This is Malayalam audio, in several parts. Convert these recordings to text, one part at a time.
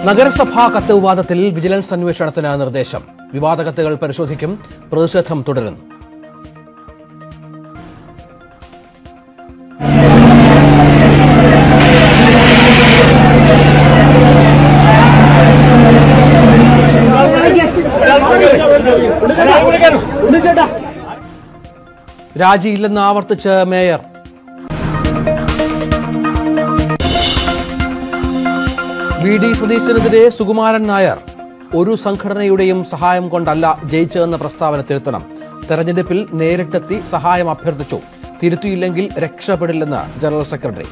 നഗരസഭാ കത്ത് വിവാദത്തിൽ വിജിലൻസ് അന്വേഷണത്തിന് നിർദ്ദേശം വിവാദ കത്തുകൾ പരിശോധിക്കും പ്രതിഷേധം തുടരുന്നു രാജിയില്ലെന്ന് ആവർത്തിച്ച് മേയർ വി ഡി സതീശനെതിരെ സുകുമാരൻ നായർ ഒരു സംഘടനയുടെയും സഹായം കൊണ്ടല്ല ജയിച്ചതെന്ന പ്രസ്താവന തിരുത്തണം തെരഞ്ഞെടുപ്പിൽ നേരിട്ടെത്തി സഹായം അഭ്യർത്ഥിച്ചു തിരുത്തിയില്ലെങ്കിൽ രക്ഷപ്പെടില്ലെന്ന് ജനറൽ സെക്രട്ടറി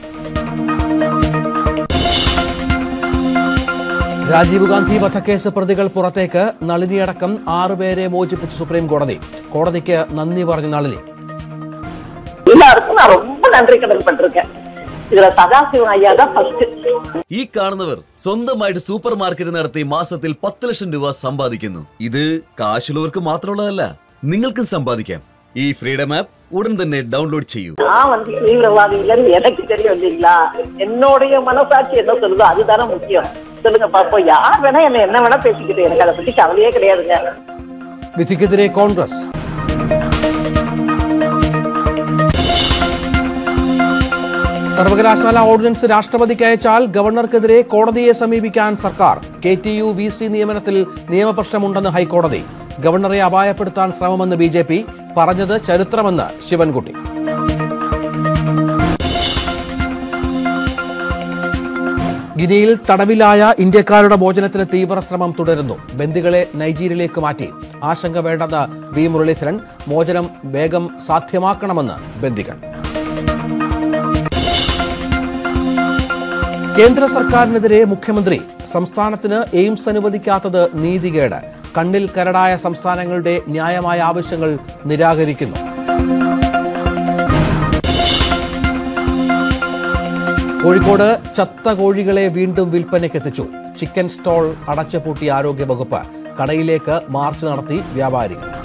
രാജീവ് ഗാന്ധി വധക്കേസ് പ്രതികൾ പുറത്തേക്ക് നളിനിയടക്കം ആറുപേരെ മോചിപ്പിച്ച സുപ്രീം കോടതി കോടതിക്ക് നന്ദി പറഞ്ഞു നളിനി எல்லாருக்கும் நான் ரொம்ப நன்றி கடன் பட்டிருக்கேன் இதுல சதாசிவன் ஐயா தான் ஃபர்ஸ்ட் ഈ കാണുന്നവർ സ്വന്തമായിട്ട് സൂപ്പർ മാർക്കറ്റ് നടത്തി മാസത്തിൽ പത്ത് ലക്ഷം രൂപ സമ്പാദിക്കുന്നു ഇത് കാശുള്ളവർക്ക് മാത്രമുള്ളതല്ല നിങ്ങൾക്കും സമ്പാദിക്കാം ഈ ഫ്രീഡം ആപ്പ് ഉടൻ തന്നെ ഡൗൺലോഡ് ചെയ്യൂ நான் வந்து தீவிரவாதி இல்லைன்னு எனக்கு தெரியும் இல்லைங்களா என்னுடைய மனசாட்சி என்ன சொல்லுதோ அதுதானே முக்கியம் சொல்லுங்க பாப்போம் யார் வேணா என்ன என்ன வேணா பேசிக்கிட்டு எனக்கு அதை பத்தி கவலையே கிடையாதுங்க വിധിക്കെതിരെ കോൺഗ്രസ് സർവകലാശാല ഓർഡിനൻസ് രാഷ്ട്രപതിക്ക് അയച്ചാൽ ഗവർണർക്കെതിരെ കോടതിയെ സമീപിക്കാൻ സർക്കാർ K T U V C നിയമനത്തിൽ നിയമപ്രശ്നമുണ്ടെന്ന് ഹൈക്കോടതി ഗവർണറെ അപായപ്പെടുത്താൻ ശ്രമമെന്ന് ബി ജെ പി പറഞ്ഞത് ചരിത്രമെന്ന് ശിവൻകുട്ടി ഗിനിയിൽ തടവിലായ ഇന്ത്യക്കാരുടെ മോചനത്തിന് തീവ്ര ശ്രമം തുടരുന്നു ബന്ദികളെ നൈജീരിയയിലേക്ക് മാറ്റി ആശങ്ക വേണ്ടെന്ന് വി മുരളീധരൻ മോചനം വേഗം സാധ്യമാക്കണമെന്ന് ബന്ദികൾ കേന്ദ്ര സർക്കാരിനെതിരെ മുഖ്യമന്ത്രി സംസ്ഥാനത്തിന് എയിംസ് അനുവദിക്കാത്തത് നീതികേട് കണ്ണിൽ കരടായ സംസ്ഥാനങ്ങളുടെ ന്യായമായ ആവശ്യങ്ങൾ നിരാകരിക്കുന്നു കോഴിക്കോട് ചത്ത കോഴികളെ വീണ്ടും വിൽപ്പനയ്ക്കെത്തിച്ചു ചിക്കൻ സ്റ്റോൾ അടച്ചുപൂട്ടിയ ആരോഗ്യ വകുപ്പ് കടയിലേക്ക് മാർച്ച് നടത്തി വ്യാപാരികൾ